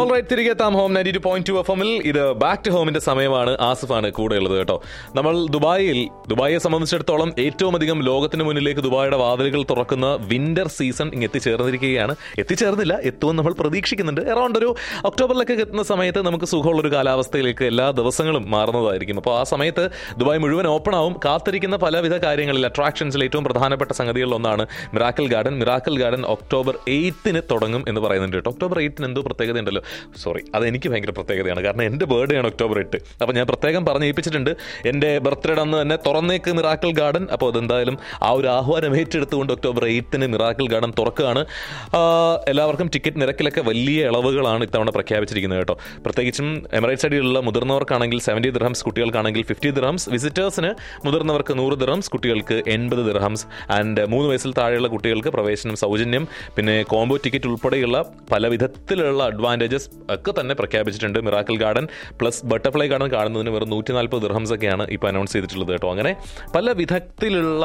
Alright തിരികെ എത്താം home ninety two point two F എമ്മിൽ ഇത് ബാക്ക് ടു ഹോമിന്റെ സമയമാണ് ആസിഫാണ് കൂടെ ഉള്ളത് കേട്ടോ നമ്മൾ ദുബായിൽ ദുബായിയെ സംബന്ധിച്ചിടത്തോളം ഏറ്റവും അധികം ലോകത്തിന് മുന്നിലേക്ക് ദുബായിയുടെ വാതിലുകൾ തുറക്കുന്ന വിന്റർ സീസൺ ഇങ്ങ് എത്തിച്ചേർന്നിരിക്കുകയാണ് എത്തിച്ചേർന്നില്ല എത്തുമെന്ന് നമ്മൾ പ്രതീക്ഷിക്കുന്നുണ്ട് അറൗണ്ട് ഒരു ഒക്ടോബറിലൊക്കെ എത്തുന്ന സമയത്ത് നമുക്ക് സുഖമുള്ള ഒരു കാലാവസ്ഥയിലേക്ക് എല്ലാ ദിവസങ്ങളും മാറുന്നതായിരിക്കും അപ്പോൾ ആ സമയത്ത് ദുബായ് മുഴുവൻ ഓപ്പൺ ആവും കാത്തിരിക്കുന്ന പലവിധ കാര്യങ്ങളിൽ അട്രാക്ഷൻസിൽ ഏറ്റവും പ്രധാനപ്പെട്ട സംഗതികളിൽ ഒന്നാണ് miracle garden miracle garden October എയ്ത്തിന് തുടങ്ങും എന്ന് പറയുന്നുണ്ട് കേട്ടോ ഒക്ടോബർ എയ്ത്തിന് എന്തോ പ്രത്യേകത ഉണ്ടല്ലോ സോറി അത് എനിക്ക് ഭയങ്കര പ്രത്യേകതയാണ് കാരണം എൻ്റെ ബർത്ത്ഡേ ആണ് ഒക്ടോബർ എട്ട് അപ്പോൾ ഞാൻ പ്രത്യേകം പറഞ്ഞ് ഏൽപ്പിച്ചിട്ടുണ്ട് എൻ്റെ ബർത്ത്ഡേ അന്ന് തന്നെ തുറന്നേക്ക് മിറാക്കൽ ഗാർഡൻ അപ്പോൾ അതെന്തായാലും ആ ഒരു ആഹ്വാനം ഏറ്റെടുത്തുകൊണ്ട് ഒക്ടോബർ എയ്ത്തിന് മിറാക്കൽ ഗാർഡൻ തുറക്കുകയാണ് ആ, എല്ലാവർക്കും ടിക്കറ്റ് നിരക്കിലൊക്കെ വലിയ ഇളവുകളാണ് ഇത്തവണ പ്രഖ്യാപിച്ചിരിക്കുന്നത് കേട്ടോ പ്രത്യേകിച്ചും എമിറേറ്റ്സ് അടിയിലുള്ള മുതിർന്നവർക്കാണെങ്കിൽ സെവൻറ്റി ദിർഹംസ് കുട്ടികൾക്കാണെങ്കിൽ ഫിഫ്റ്റി ദിർഹംസ് വിസിറ്റേഴ്സിന് മുതിർന്നവർക്ക് നൂറ് ദിർഹംസ് കുട്ടികൾക്ക് എൺപത് ദിർഹംസ് ആൻഡ് മൂന്ന് വയസ്സിൽ താഴെയുള്ള കുട്ടികൾക്ക് പ്രവേശനം സൗജന്യം പിന്നെ കോംബോ ടിക്കറ്റ് ഉൾപ്പെടെയുള്ള പല വിധത്തിലുള്ള അഡ്വാൻറ്റേജസ് ഒക്കെ തന്നെ പ്രഖ്യാപിച്ചിട്ടുണ്ട് miracle garden plus butterfly garden കാണുന്നതിന് വെറും നൂറ്റി നാൽപ്പത് ദിർഹംസ് ഒക്കെയാണ് ഇപ്പോൾ അനൗൺസ് ചെയ്തിട്ടുള്ളത് കേട്ടോ അങ്ങനെ പല വിധത്തിലുള്ള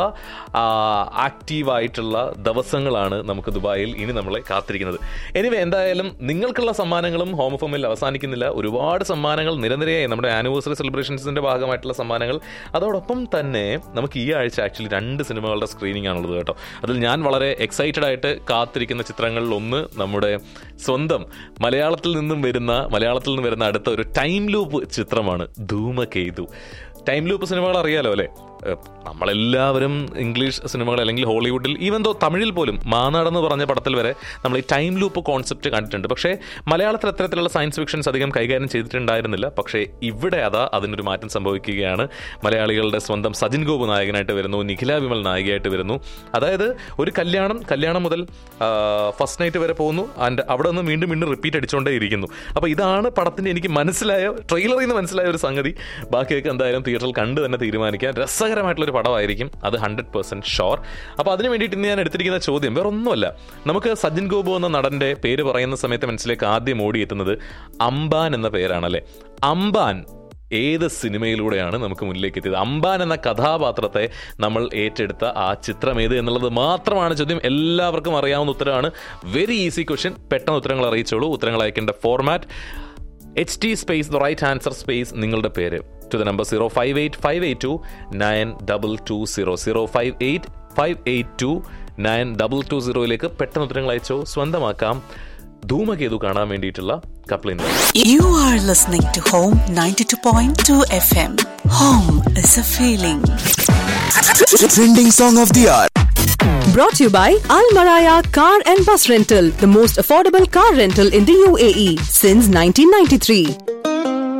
ആക്റ്റീവായിട്ടുള്ള ദിവസങ്ങളാണ് നമുക്ക് ദുബായിൽ ഇനി നമ്മളെ കാത്തിരിക്കുന്നത് എനിവേ എന്തായാലും നിങ്ങൾക്കുള്ള സമ്മാനങ്ങളും ഹോം ഫോമിൽ അവസാനിക്കുന്നില്ല ഒരുപാട് സമ്മാനങ്ങൾ നിരനിരയായി നമ്മുടെ ആനിവേഴ്സറി സെലിബ്രേഷൻസിന്റെ ഭാഗമായിട്ടുള്ള സമ്മാനങ്ങൾ അതോടൊപ്പം തന്നെ നമുക്ക് ഈ ആഴ്ച ആക്ച്വലി രണ്ട് സിനിമകളുടെ സ്ക്രീനിങ് ആണുള്ളത് കേട്ടോ അതിൽ ഞാൻ വളരെ എക്സൈറ്റഡ് ആയിട്ട് കാത്തിരിക്കുന്ന ചിത്രങ്ങളിൽ ഒന്ന് നമ്മുടെ സ്വന്തം മലയാളത്തിൽ നിന്നും വരുന്ന മലയാളത്തിൽ നിന്ന് വരുന്ന അടുത്ത ഒരു ടൈം ലൂപ്പ് ചിത്രമാണ് ധൂമകേതു ടൈം ലൂപ്പ് സിനിമകൾ അറിയാലോ അല്ലേ ഏഹ് നമ്മളെല്ലാവരും ഇംഗ്ലീഷ് സിനിമകൾ അല്ലെങ്കിൽ ഹോളിവുഡിൽ ഈവൻ ദോ തമിഴിൽ പോലും മാനാടെന്ന് പറഞ്ഞ പടത്തിൽ വരെ നമ്മൾ ഈ ടൈം ലൂപ്പ് കോൺസെപ്റ്റ് കണ്ടിട്ടുണ്ട് പക്ഷേ മലയാളത്തിൽ അത്തരത്തിലുള്ള സയൻസ് ഫിക്ഷൻസ് അധികം കൈകാര്യം ചെയ്തിട്ടുണ്ടായിരുന്നില്ല പക്ഷേ ഇവിടെ അതാ അതിനൊരു മാറ്റം സംഭവിക്കുകയാണ് മലയാളികളുടെ സ്വന്തം സജിൻ ഗോപു നായകനായിട്ട് വരുന്നു നിഖില വിമൽ നായികയായിട്ട് വരുന്നു അതായത് ഒരു കല്യാണം കല്യാണം മുതൽ ഫസ്റ്റ് നൈറ്റ് വരെ പോകുന്നു ആൻഡ് അവിടെ നിന്ന് വീണ്ടും വീണ്ടും റിപ്പീറ്റ് അടിച്ചുകൊണ്ടേ ഇരിക്കുന്നു അപ്പോൾ ഇതാണ് പടത്തിൻ്റെ എനിക്ക് മനസ്സിലായ ട്രെയിലറിൽ നിന്ന് മനസ്സിലായ ഒരു സംഗതി ബാക്കിയൊക്കെ എന്തായാലും തിയേറ്ററിൽ കണ്ട് തന്നെ തീരുമാനിക്കാം രസകരമായിട്ടുള്ളൊരു പടമായിരിക്കും അത് ഹൺഡ്രഡ് പെർസെൻറ്റ് ഷോർ അപ്പോൾ അതിന് വേണ്ടിയിട്ട് ഇന്ന് ഞാൻ എടുത്തിരിക്കുന്ന ചോദ്യം വേറെ ഒന്നുമല്ല നമുക്ക് സജിൻ ഗോപു എന്ന നടൻ്റെ പേര് പറയുന്ന സമയത്ത് മനസ്സിലേക്ക് ആദ്യം ഓടിയെത്തുന്നത് അംബാൻ എന്ന പേരാണല്ലേ അംബാൻ ഏത് സിനിമയിലൂടെയാണ് നമുക്ക് മുന്നിലേക്ക് എത്തിയത് അംബാൻ എന്ന കഥാപാത്രത്തെ നമ്മൾ ഏറ്റെടുത്ത ആ ചിത്രം ഏത് എന്നുള്ളത് മാത്രമാണ് ചോദ്യം എല്ലാവർക്കും അറിയാവുന്ന ഉത്തരമാണ് വെരി ഈസി ക്വസ്റ്റ്യൻ പെട്ടെന്ന് ഉത്തരങ്ങൾ അറിയിച്ചോളൂ ഉത്തരങ്ങൾ അയക്കേണ്ട format H T space the right answer space നിങ്ങളുടെ പേര് to the number zero five eight five eight two nine double two zero zero five eight five eight two nine double two സീറോയിലേക്ക് പെട്ടെന്ന് ഉത്തരങ്ങൾ അയച്ചോ സ്വന്തമാക്കാം ധൂമകേതു കാണാൻ വേണ്ടിയിട്ടുള്ള coupling You are listening to Home 92.2 FM. Home is a feeling. Trending song of the hour. Brought to you by Al Maraya Car and Bus Rental, the most affordable car rental in the UAE since 1993.